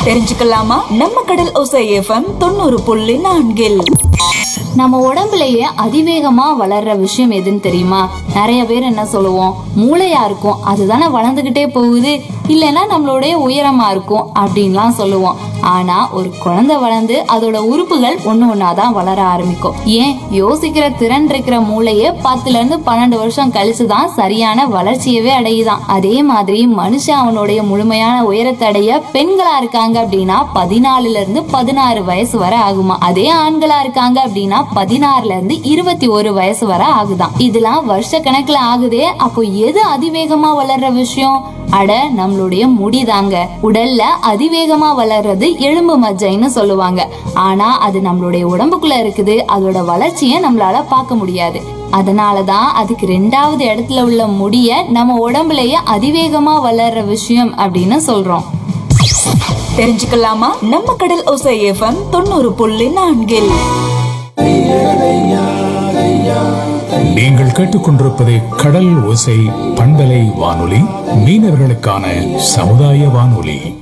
தெரிஞ்சுக்கலாமா நம்ம கடல் ஒசை எஃப்எம் தொண்ணூறு புள்ளி நான்கில் நம்ம உடம்புலயே அதிவேகமா வளர்ற விஷயம் எதுன்னு தெரியுமா நிறைய பேர் என்ன சொல்லுவோம் மூளையா இருக்கும் அதுதானே வளர்ந்துகிட்டே போகுது இல்லைன்னா நம்மளுடைய உயரமா இருக்கும் அப்படின்லாம் சொல்லுவோம் ஆனா ஒரு குழந்தை வளர்ந்து அதோட உறுப்புகள் ஒண்ணு ஒன்னாதான் வளர ஆரம்பிக்கும் ஏன் யோசிக்கிற திறன் இருக்கிற மூளையே பத்துல இருந்து பன்னெண்டு வருஷம் கழிச்சுதான் சரியான வளர்ச்சியவே அடையுதான் அதே மாதிரி மனுஷன் அவனுடைய முழுமையான உயரத்தை அடைய பெண்களா இருக்காங்க அப்படின்னா பதினாலுல இருந்து பதினாறு வயசு வரை ஆகுமா அதே ஆண்களா இருக்காங்க அப்படின்னா பதினாறுல இருந்து இருபத்தி ஒரு வயசு வரை ஆகுதாம் இதெல்லாம் வருஷ கணக்குல ஆகுதே அப்போ எது அதிவேகமா வளர்ற விஷயம் அட நம்மளுடைய முடிதாங்க உடல்ல அதிவேகமா வளர்றது எலும்பு மஜ்ஜைன்னு சொல்லுவாங்க ஆனா அது நம்மளுடைய உடம்புக்குள்ள இருக்குது அதோட வளர்ச்சியை நம்மளால பார்க்க முடியாது அதனாலதான் அதுக்கு ரெண்டாவது இடத்துல உள்ள முடிய நம்ம உடம்புலயே அதிவேகமா வளர்ற விஷயம் அப்படின்னு சொல்றோம் தெரிஞ்சுக்கலாமா நம்ம கடல் ஒசை எஃப்எம் தொண்ணூறு புள்ளி நான்கில் நீங்கள் கேட்டுக்கொண்டிருப்பது கடல் ஓசை பண்பலை வானொலி மீனவர்களுக்கான சமுதாய வானொலி